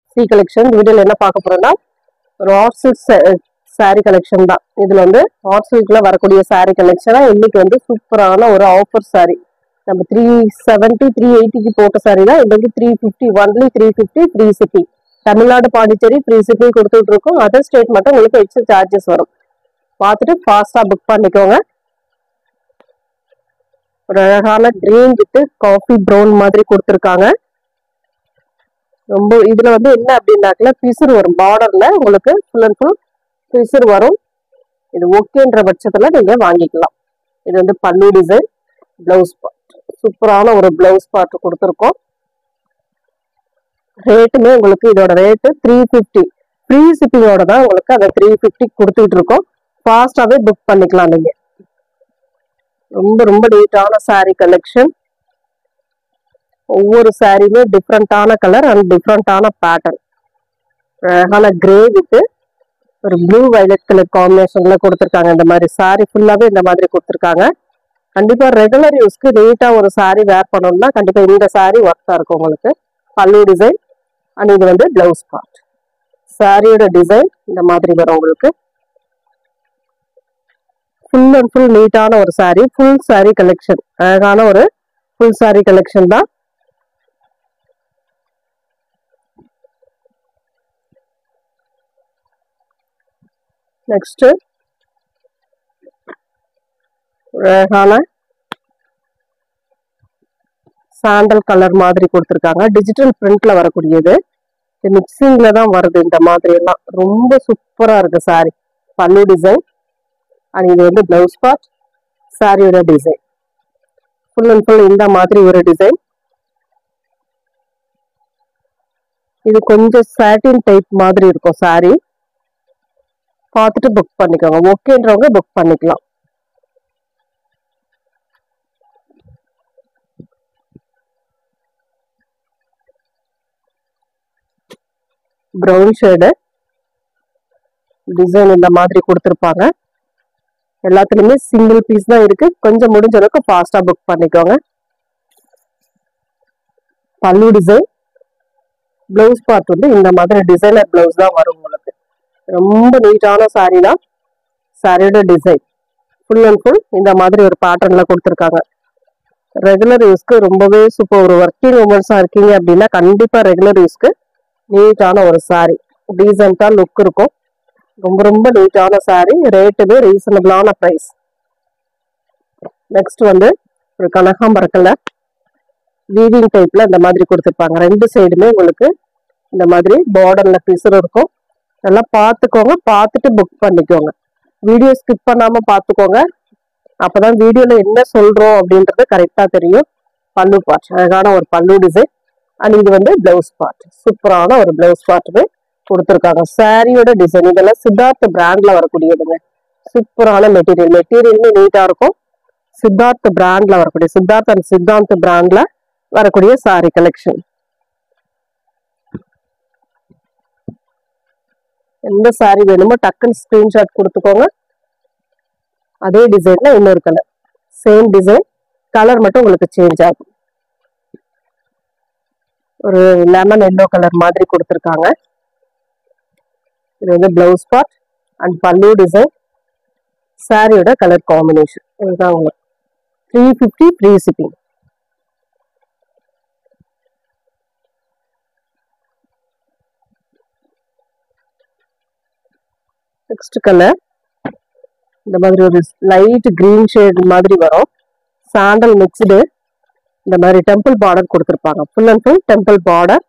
C collection வீடியோல என்ன பார்க்க போறோம்னா ஒரு ஆர்ட் சில்க் saree கலெக்ஷன் தான் இதுல வந்து ஆர்ட் சில்க்ல வரக்கூடிய saree கலெக்ஷனா இன்னைக்கு வந்து சூப்பரான ஒரு ஆஃபர் saree நம்ம த்ரீ செவன்ட்டி த்ரீ எயிட்டிக்கு போட்ட saree தான் இன்னைக்கு three fifty only three fifty free shipping Tamil Nadu Pondicherry free shipping கொடுத்துட்டு இருக்கோம் அதர் ஸ்டேட் மட்டும் உங்களுக்கு எக்ஸ்ட்ரா சார்ஜஸ் வரும் பார்த்துட்டு ஃபாஸ்டா புக் பண்ணிக்கோங்க ஒரு அழகான கிரீன் வித் காஃபி ப்ரௌன் மாதிரி கொடுத்துருக்காங்க ரொம்ப இதுல வந்து என்ன அப்படின்னாக்கல பிசுறு வரும் பார்டர்ல உங்களுக்கு ஃபுல் அண்ட் ஃபுல் பிசுறு வரும் இது ஓகேன்ற பட்சத்துல நீங்க வாங்கிக்கலாம் இது வந்து பல்லு டிசைன் பிளவுஸ் பார்ட் சூப்பரான ஒரு பிளவுஸ் பார்ட் கொடுத்துருக்கோம் ரேட்டுமே உங்களுக்கு இதோட ரேட்டு த்ரீ ஃபிஃப்டி ஃப்ரீ ஷிப்பிங்கோட தான் உங்களுக்கு அதை த்ரீ ஃபிஃப்டி கொடுத்துட்டு இருக்கோம் ஃபாஸ்டாவே புக் பண்ணிக்கலாம் நீங்க ரொம்ப ரொம்ப நீட்டான saree கலெக்ஷன் ஒவ்வொரு சாரியுமே டிஃப்ரெண்டான கலர் அண்ட் டிஃப்ரெண்டான பேட்டர்ன் அழகான கிரே வித் ஒரு ப்ளூ வயலட் கலர் காம்பினேஷன்ல கொடுத்துருக்காங்க இந்த மாதிரி saree ஃபுல்லாவே இந்த மாதிரி கொடுத்துருக்காங்க கண்டிப்பா ரெகுலர் யூஸ்க்கு நீட்டா ஒரு saree வேர் பண்ணணும்னா கண்டிப்பா இந்த saree ஒர்த்தா இருக்கும் உங்களுக்கு பல்லு டிசைன் அண்ட் இது வந்து பிளவுஸ் பார்ட் சாரியோட டிசைன் இந்த மாதிரி வரும் உங்களுக்கு ஃபுல் அண்ட் ஃபுல் நீட்டான ஒரு saree ஃபுல் saree கலெக்ஷன் அழகான ஒரு ஃபுல் saree கலெக்ஷன் தான் நெக்ஸ்ட் அழகான சாண்டல் கலர் மாதிரி கொடுத்துருக்காங்க டிஜிட்டல் பிரிண்ட்ல வரக்கூடியது இது மிக்சிங்ல தான் வருது இந்த மாதிரி எல்லாம் ரொம்ப சூப்பரா இருக்கு சாரி பல்லு டிசைன் அண்ட் இது வந்து பிளவுஸ் பார்ட் சாரியோட டிசைன் ஃபுல் அண்ட் ஃபுல் இந்த மாதிரி ஒரு டிசைன் இது கொஞ்சம் சாட்டின் டைப் மாதிரி இருக்கும் சாரி பார்த்துட்டு புக் பண்ணிக்கோங்க ஓகேன்றவங்க புக் பண்ணிக்கலாம் ப்ரௌன் ஷேடு டிசைன் இந்த மாதிரி கொடுத்துருப்பாங்க எல்லாத்துலயுமே சிங்கிள் பீஸ் தான் இருக்கு கொஞ்சம் முடிஞ்ச அளவுக்கு ஃபாஸ்டா புக் பண்ணிக்கோங்க பல்லு டிசைன் பிளவுஸ் பார்ட் வந்து இந்த மாதிரி டிசைனர் பிளவுஸ் தான் வரும் உங்களுக்கு ரொம்ப நீட்டான saree தான் சாரியோட டிசைன் ஃபுல் அண்ட் ஃபுல் இந்த மாதிரி ஒரு பேட்டர்ன்ல கொடுத்துருக்காங்க ரெகுலர் யூஸ்க்கு ரொம்பவே சூப்பர் ஒரு ஒர்க்கிங் உமன்ஸா இருக்கீங்க அப்படின்னா கண்டிப்பா ரெகுலர் யூஸ்க்கு நீட்டான ஒரு saree டீசெண்டா லுக் இருக்கும் ரொம்ப ரொம்ப நீட்டான saree ரேட்டுமே ரீசனபிளான ப்ரைஸ் நெக்ஸ்ட் வந்து ஒரு கனகாம்பர கலர் வீவிங் டைப்ல இந்த மாதிரி கொடுத்துருப்பாங்க ரெண்டு சைடுமே உங்களுக்கு இந்த மாதிரி பார்டர்ல பிசுறு இருக்கும் நல்லா பார்த்துக்கோங்க பார்த்துட்டு புக் பண்ணிக்கோங்க வீடியோ ஸ்கிப் பண்ணாம பார்த்துக்கோங்க அப்பதான் வீடியோல என்ன சொல்றோம் அப்படின்றது கரெக்டா தெரியும் பல்லு பார்ட் அழகான ஒரு பல்லு டிசைன் அண்ட் இது வந்து பிளவுஸ் பார்ட் சூப்பரான ஒரு பிளவுஸ் பார்ட்டுமே கொடுத்துருக்காங்க சாரியோட டிசைன் இதெல்லாம் சித்தார்த் பிராண்ட்ல வரக்கூடியதுங்க சூப்பரான மெட்டீரியல் மெட்டீரியலுமே நீட்டா இருக்கும் சித்தார்த் பிராண்ட்ல வரக்கூடிய சித்தார்த் அண்ட் சித்தாந்த் பிராண்ட்ல வரக்கூடிய சாரி கலெக்ஷன் எந்த சாரி வேணுமோ டக்குன்னு ஸ்கிரீன்ஷாட் கொடுத்துக்கோங்க அதே டிசைன்ல இன்னொரு கலர் சேம் டிசைன் கலர் மட்டும் உங்களுக்கு சேஞ்ச் ஆகும் ஒரு லெமன் எல்லோ கலர் மாதிரி கொடுத்துருக்காங்க இது வந்து பிளவுஸ் பார்ட் அண்ட் பல்லு டிசைன் சாரியோட கலர் காம்பினேஷன் இதுதான் உங்களுக்கு three fifty free shipping next colour இந்த மாதிரி ஒரு லைட் கிரீன் ஷேட் மாதிரி வரும் சாண்டல் மிக்ஸ்டு இந்த மாதிரி டெம்பிள் பார்டர் கொடுத்துருப்பாங்க full and full temple border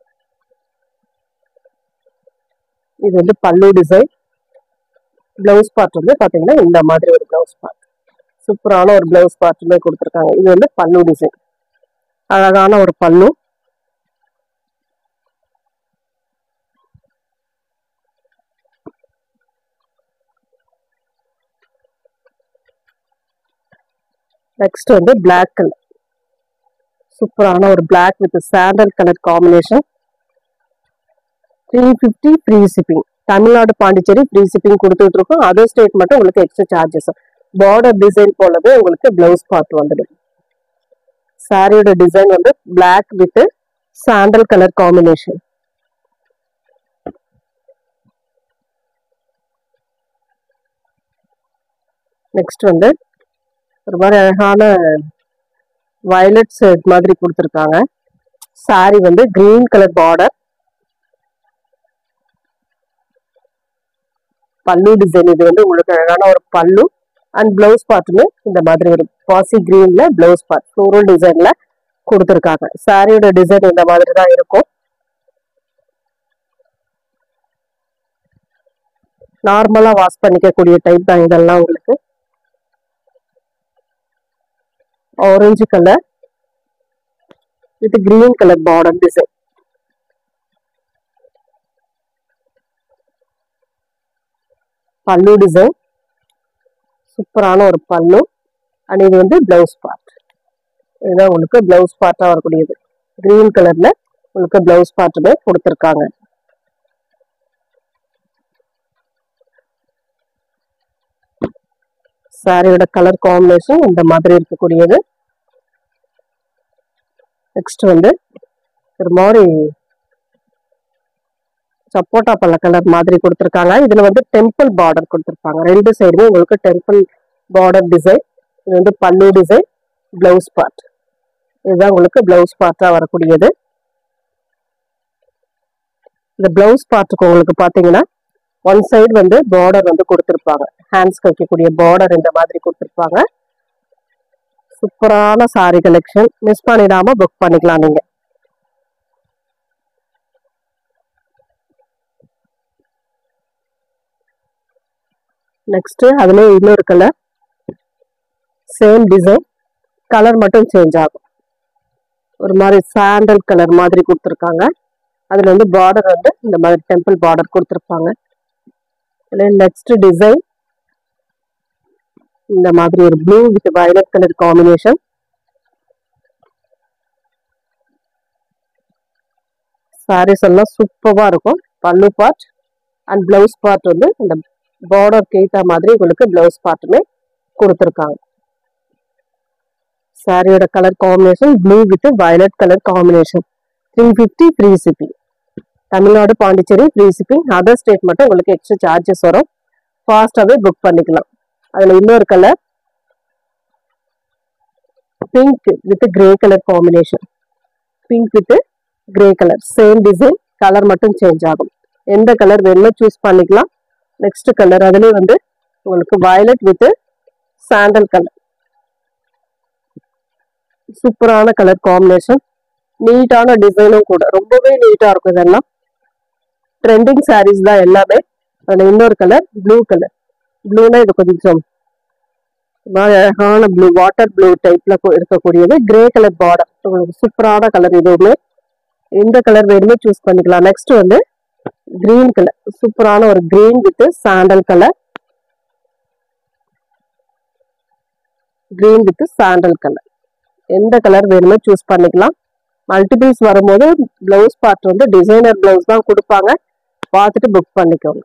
இது வந்து பல்லு டிசைன் பிளவுஸ் பார்ட் வந்து பாத்தீங்கன்னா இந்த மாதிரி ஒரு பிளவுஸ் பார்ட் சூப்பரான ஒரு பிளவுஸ் பார்ட்டுமே கொடுத்துருக்காங்க இது வந்து பல்லு டிசைன் அழகான ஒரு பல்லு நெக்ஸ்ட் வந்து பிளாக் கலர் சூப்பரான ஒரு black with sandal colour combination three fifty free shipping Tamil Nadu Pondicherry free shipping கொடுத்துட்டு இருக்கோம் அதர் ஸ்டேட் மட்டும் உங்களுக்கு எக்ஸ்ட்ரா சார்ஜஸ் பார்டர் டிசைன் போலவே உங்களுக்கு பிளவுஸ் பார்ட் வந்துடும் சாரியோட டிசைன் வந்து black with sandal colour combination next வந்து ஒரு மாதிரி அழகான வயலட் ஷேட் மாதிரி கொடுத்துருக்காங்க saree வந்து கிரீன் கலர் பார்டர் பல்லு டிசைன் இது வந்து உங்களுக்கு அழகான ஒரு பல்லு அண்ட் பிளவுஸ் பார்ட்டுமே இந்த மாதிரி ஒரு பாசி கிரீன்ல பிளவுஸ் பார்ட் ஃப்ளோரல் டிசைன்ல கொடுத்துருக்காங்க சாரியோட டிசைன் இந்த மாதிரி தான் இருக்கும் நார்மலா வாஷ் பண்ணிக்கக்கூடிய டைப் தான் இதெல்லாம் உங்களுக்கு orange colour with green colour border design பல்லு டிசைன் சூப்பரான ஒரு பல்லு அண்ட் இது வந்து பிளவுஸ் பார்ட் இதுதான் உங்களுக்கு பிளவுஸ் பார்ட்டா வரக்கூடியது கிரீன் கலர்ல உங்களுக்கு பிளவுஸ் பார்ட்டுமே கொடுத்துருக்காங்க சாரியோட கலர் காம்பினேஷன் இந்த மாதிரி இருக்கக்கூடியது நெக்ஸ்ட் வந்து ஒரு மாதிரி சப்போட்டா பழ கலர் மாதிரி கொடுத்துருக்காங்க இதுல வந்து டெம்பிள் பார்டர் கொடுத்துருப்பாங்க ரெண்டு சைடுமே உங்களுக்கு டெம்பிள் பார்டர் டிசைன் இது வந்து பல்லு டிசைன் பிளவுஸ் பார்ட் இதுதான் உங்களுக்கு பிளவுஸ் பார்ட்டா வரக்கூடியது இந்த பிளவுஸ் பார்ட்டுக்கு உங்களுக்கு பாத்தீங்கன்னா ஒன் சைடு வந்து பார்டர் வந்து கொடுத்துருப்பாங்க ஹேண்ட்ஸ்க்கு வைக்கக்கூடிய பார்டர் இந்த மாதிரி கொடுத்துருப்பாங்க சூப்பரான சாரி கலெக்ஷன் மிஸ் பண்ணிடாம புக் பண்ணிக்கலாம் நீங்க நெக்ஸ்ட் அதுல இன்னொரு கலர் சேம் டிசைன் கலர் மட்டும் சேஞ்ச் ஆகும் ஒரு மாதிரி சாண்டல் கலர் மாதிரி கொடுத்துருக்காங்க அதுல வந்து பார்டர் வந்து இந்த மாதிரி டெம்பிள் பார்டர் கொடுத்துருப்பாங்க நெக்ஸ்ட் டிசைன் இந்த மாதிரி ஒரு blue with violet colour combination sarees எல்லாம் சூப்பரா இருக்கும் பல்லு பார்ட் அண்ட் பிளவுஸ் பார்ட் வந்து இந்த பார்டர் கேட்ட மாதிரி உங்களுக்கு பிளவுஸ் பார்ட்டுமே கொடுத்துருக்காங்க சாரியோட colour combination blue with violet colour combination three fifty free shipping Tamil Nadu Pondicherry free shipping other state மட்டும் உங்களுக்கு எக்ஸ்ட்ரா சார்ஜஸ் வரும் ஃபாஸ்டாகவே புக் பண்ணிக்கலாம் அதில் இன்னொரு colour pink with grey colour combination pink with grey colour same design colour மட்டும் change ஆகும் எந்த colour வேணுமோ சூஸ் பண்ணிக்கலாம் நெக்ஸ்ட் கலர் அதுலேயே வந்து உங்களுக்கு வயலட் வித் சாண்டல் கலர் சூப்பரான கலர் காம்பினேஷன் நீட்டான டிசைனும் கூட ரொம்பவே நீட்டா இருக்கும் இதெல்லாம் ட்ரெண்டிங் சாரீஸ் தான் எல்லாமே அதுல இன்னொரு கலர் ப்ளூ கலர் ப்ளூனா இது கொஞ்சம் ஒரு மாதிரி அழகான ப்ளூ வாட்டர் ப்ளூ டைப்ல இருக்கக்கூடியது கிரே கலர் பார்டர் உங்களுக்கு சூப்பரான கலர் இதுவுமே எந்த கலர் வேணுமோ சூஸ் பண்ணிக்கலாம் நெக்ஸ்ட் வந்து கிரீன் கலர் சூப்பரான ஒரு green with sandal colour green with sandal colour எந்த கலர் வேணுமோ சூஸ் பண்ணிக்கலாம் மல்டிபிள்ஸ் வரும்போது பிளவுஸ் பார்ட் வந்து டிசைனர் பிளவுஸ் தான் கொடுப்பாங்க பார்த்துட்டு புக் பண்ணிக்கோங்க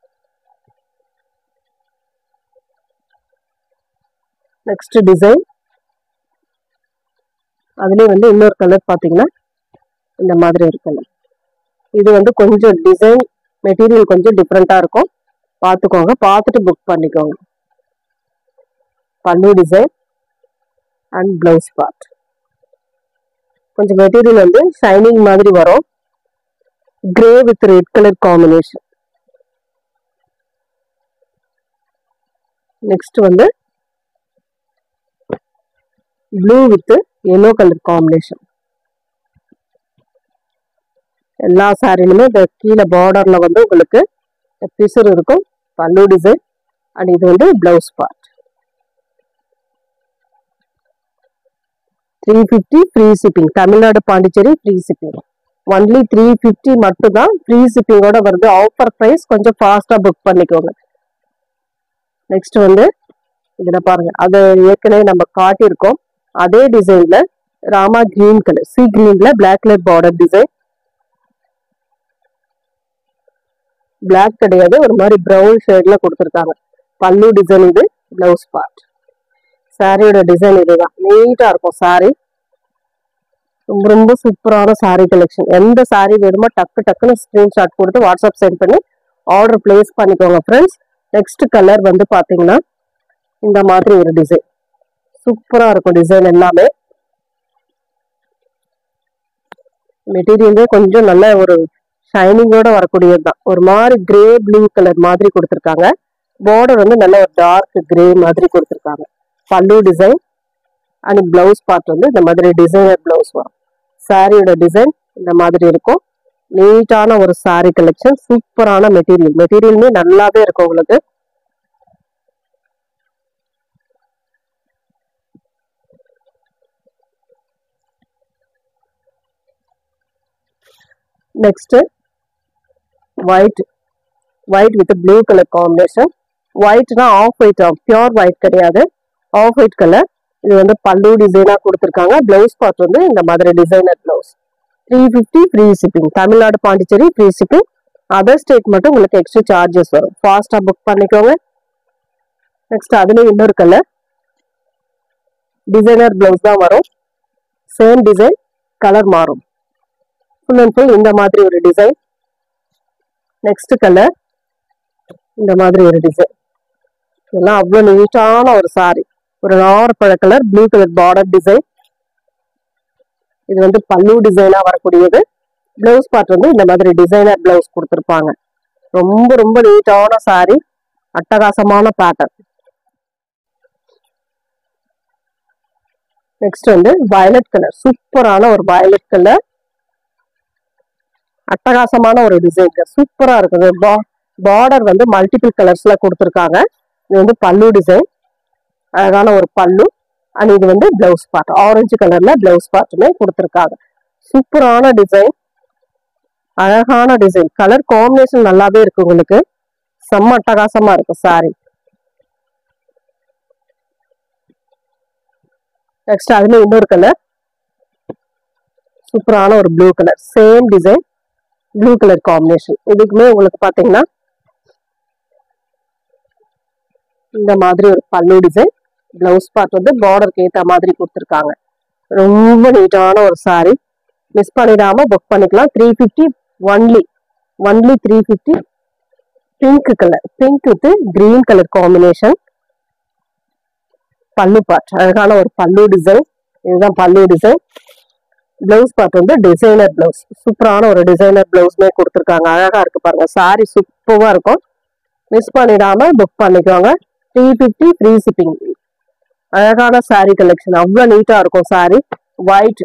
நெக்ஸ்ட் டிசைன் அதுலேயே வந்து இன்னொரு கலர் பார்த்தீங்கன்னா இந்த மாதிரி ஒரு கலர் இது வந்து கொஞ்சம் டிசைன் மெட்டீரியல் கொஞ்சம் டிஃப்ரெண்ட்டாக இருக்கும் பார்த்துக்கோங்க பார்த்துட்டு புக் பண்ணிக்கோங்க பல்லு டிசைன் அண்ட் பிளவுஸ் பார்ட் கொஞ்சம் மெட்டீரியல் வந்து ஷைனிங் மாதிரி வரும் grey with red colour combination next வந்து blue with yellow colour combination எல்லா சாரிலுமே இந்த கீழே பார்டர்ல வந்து உங்களுக்கு பிசர் இருக்கும் பல்லு டிசைன் அண்ட் இது வந்து blouse part three fifty free shipping Tamil Nadu Pondicherry free shipping only three fifty மட்டும் தான் ஃப்ரீ ஷிப்பிங்கோட வருது ஆஃபர் ப்ரைஸ் கொஞ்சம் ஃபாஸ்ட்டாக புக் பண்ணிக்கோங்க நெக்ஸ்ட் வந்து இதில் பாருங்க அதை ஏற்கனவே நம்ம காட்டியிருக்கோம் அதே டிசைன்ல ராமா கிரீன் கலர் சி கிரீன்ல black colour border design black கிடையாது ஒரு மாதிரி ப்ரௌன் ஷேட்ல கொடுத்துருக்காங்க பல்லு டிசைன் இது பிளவுஸ் பார்ட் சாரியோட டிசைன் இதுதான் நீட்டா இருக்கும் சாரி ரொம்ப ரொம்ப சூப்பரான சாரி கலெக்ஷன் எந்த சாரி வேணுமோ டக்கு டக்குன்னு ஸ்கிரீன்ஷாட் கொடுத்து வாட்ஸ்அப் சென்ட் பண்ணி ஆர்டர் பிளேஸ் பண்ணிக்கோங்க ஃப்ரெண்ட்ஸ் நெக்ஸ்ட் கலர் வந்து பாத்தீங்கன்னா இந்த மாதிரி ஒரு டிசைன் சூப்பரா இருக்கும் டிசைன் எல்லாமே மெட்டீரியலே கொஞ்சம் நல்ல ஒரு ஷைனிங்கோட வரக்கூடியது தான் ஒரு மாதிரி கிரே ப்ளூ கலர் மாதிரி கொடுத்துருக்காங்க பார்டர் வந்து நல்ல ஒரு டார்க் கிரே மாதிரி கொடுத்துருக்காங்க பல்லு டிசைன் அண்ட் பிளவுஸ் பார்ட் வந்து இந்த மாதிரி டிசைனர் பிளவுஸ் வரும் சாரியோட டிசைன் இந்த மாதிரி இருக்கும் நீட்டான ஒரு சாரி கலெக்ஷன் சூப்பரான மெட்டீரியல் மெட்டீரியலுமே நல்லாவே இருக்கும் உங்களுக்கு next white white with blue colour combination ஒயிட்னா ஆஃப் ஒயிட் பியோர் ஒயிட் கிடையாது ஆஃப் ஒயிட் கலர் இது வந்து பல்லு டிசைனா கொடுத்துருக்காங்க பிளவுஸ் பார்ட் வந்து இந்த மாதிரி designer blouse three fifty free shipping Tamil Nadu Pondicherry free shipping other state மட்டும் உங்களுக்கு எக்ஸ்ட்ரா சார்ஜஸ் வரும் ஃபாஸ்டா புக் பண்ணிக்கோங்க நெக்ஸ்ட் அதுல இன்னொரு கலர் டிசைனர் பிளவுஸ் தான் வரும் சேம் டிசைன் கலர் மாறும் ஃபுல் அண்ட் ஃபுல் இந்த மாதிரி ஒரு டிசைன் நெக்ஸ்ட் கலர் இந்த மாதிரி ஒரு டிசைன் இதெல்லாம் அவ்வளோ நீட்டான ஒரு சாரி ஒரு நார்பழ colour blue colour border design இது வந்து பல்லு டிசைனா வரக்கூடியது பிளவுஸ் பார்ட் வந்து இந்த மாதிரி டிசைனர் பிளவுஸ் கொடுத்துருப்பாங்க ரொம்ப ரொம்ப நீட்டான சாரி அட்டகாசமான பேட்டர்ன் நெக்ஸ்ட் வந்து வயலட் கலர் சூப்பரான ஒரு வயலட் கலர் அட்டகாசமான ஒரு டிசைன் சூப்பரா இருக்குது பார்டர் வந்து மல்டிபிள் கலர்ஸ்ல கொடுத்துருக்காங்க இது வந்து பல்லு டிசைன் அழகான ஒரு பல்லு அண்ட் இது வந்து பிளவுஸ் பார்ட் ஆரஞ்சு கலர்ல பிளவுஸ் பார்ட்டுமே கொடுத்துருக்காங்க சூப்பரான டிசைன் அழகான டிசைன் கலர் காம்பினேஷன் நல்லாவே இருக்கு உங்களுக்கு செம்ம அட்டகாசமா இருக்கு சாரி நெக்ஸ்ட் அதுல இன்னொரு கலர் சூப்பரான ஒரு blue colour same design blue colour combination இதுக்குமே உங்களுக்கு பாத்தீங்கன்னா இந்த மாதிரி ஒரு பல்லு டிசைன் பிளவுஸ் பார்ட் வந்து பார்டருக்கு ஏத்த மாதிரி கொடுத்துருக்காங்க ரொம்ப நீட்டான ஒரு சாரி மிஸ் பண்ணிடாம புக் பண்ணிக்கலாம் three fifty only only three fifty pink colour pink with green colour combination பல்லு பார்ட் அழகான ஒரு பல்லு டிசைன் இதுதான் பல்லு டிசைன் பிளவுஸ் பார்ட் வந்து டிசைனர் பிளவுஸ் சூப்பரான ஒரு டிசைனர் பிளவுஸ்மே கொடுத்துருக்காங்க அழகா இருக்கு பாருங்க சாரி சூப்பரா இருக்கும் மிஸ் பண்ணிடாம புக் பண்ணிக்கோங்க த்ரீ ஃபிஃப்டி ஃப்ரீ ஷிப்பிங் அழகான சாரி கலெக்ஷன் அவ்வளோ நீட்டா இருக்கும் சாரி ஒயிட்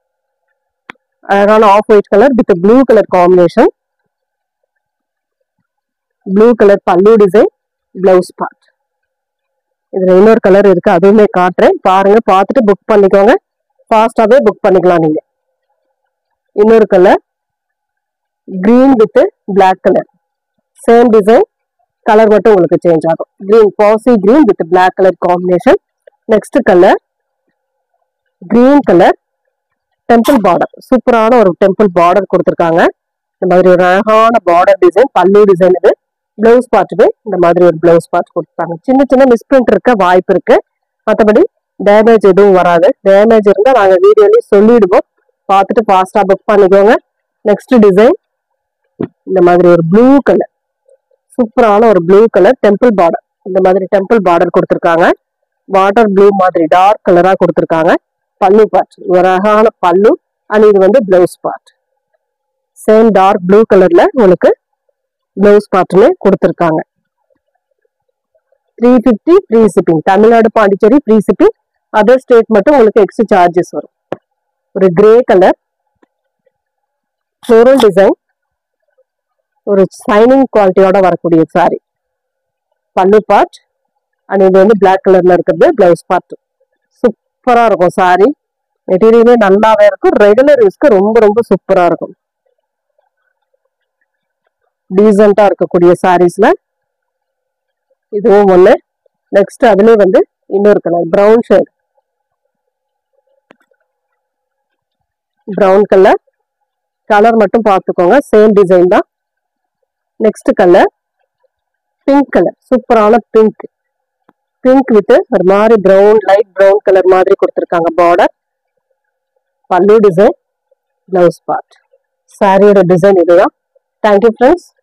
அழகான off white colour with blue colour combination blue colour பல்லு டிசைன் பிளவுஸ் பார்ட் இதுல இன்னொரு கலர் இருக்கு அதுவுமே காட்டுறேன் பாருங்க பார்த்துட்டு புக் பண்ணிக்கோங்க ஃபாஸ்டாவே புக் பண்ணிக்கலாம் நீங்க இன்னொரு colour green with black colour same design colour மட்டும் உங்களுக்கு சேஞ்ச் ஆகும் கிரீன் பாசி green with black colour combination next colour green colour temple border சூப்பரான ஒரு டெம்பிள் பார்டர் கொடுத்துருக்காங்க இந்த மாதிரி ஒரு அழகான பார்டர் டிசைன் பல்லு டிசைன் இது பிளவுஸ் பார்ட்டுக்கு இந்த மாதிரி ஒரு பிளவுஸ் பார்ட் கொடுத்துருக்காங்க சின்ன சின்ன மிஸ்பிரிண்ட் இருக்க வாய்ப்பு இருக்கு மற்றபடி டேமேஜ் எதுவும் வராது டேமேஜ் இருந்தால் நாங்கள் வீடியோலயே சொல்லிடுவோம் பார்த்துட்டு ஃபாஸ்டா புக் பண்ணிக்கோங்க நெக்ஸ்ட் டிசைன் இந்த மாதிரி ஒரு ப்ளூ கலர் சூப்பரான ஒரு ப்ளூ கலர் டெம்பிள் பார்டர் இந்த மாதிரி டெம்பிள் பார்டர் கொடுத்துருக்காங்க வாட்டர் ப்ளூ மாதிரி டார்க் கலரா கொடுத்துருக்காங்க பல்லு பார்ட் ஒரு அழகான பல்லு அண்ட் இது வந்து blouse part same dark blue கலர்ல உங்களுக்கு பிளவுஸ் பார்ட்டுமே கொடுத்துருக்காங்க three fifty free shipping Tamil Nadu Pondicherry free shipping other state மட்டும் உங்களுக்கு எக்ஸ்ட்ரா சார்ஜஸ் வரும் ஒரு கிரே கலர் ஃப்ளோரல் டிசைன் ஒரு ஷைனிங் குவாலிட்டியோட வரக்கூடிய சாரி பல்லு பார்ட் அண்ட் இது வந்து பிளாக் கலர்ல இருக்கிறது பிளவுஸ் பார்ட் சூப்பரா இருக்கும் சாரி மெட்டீரியலே நல்லாவே இருக்கும் ரெகுலர் யூஸ்க்கு ரொம்ப ரொம்ப சூப்பரா இருக்கும் டீசெண்டா இருக்கக்கூடிய சாரீஸ்ல இதுவும் ஒண்ணு நெக்ஸ்ட் அதுலயே வந்து இன்னொரு colour brown shade brown colour colour மட்டும் பார்த்துக்கோங்க சேம் டிசைன் தான் நெக்ஸ்ட் கலர் பிங்க் கலர் சூப்பரான பிங்க் பிங்க் வித் ஒரு மாதிரி ப்ரௌன் லைட் ப்ரௌன் கலர் மாதிரி கொடுத்துருக்காங்க பார்டர் பல்லு டிசைன் பிளவுஸ் பார்ட் சாரியோட டிசைன் இதுதான் தேங்க்யூ ஃப்ரெண்ட்ஸ்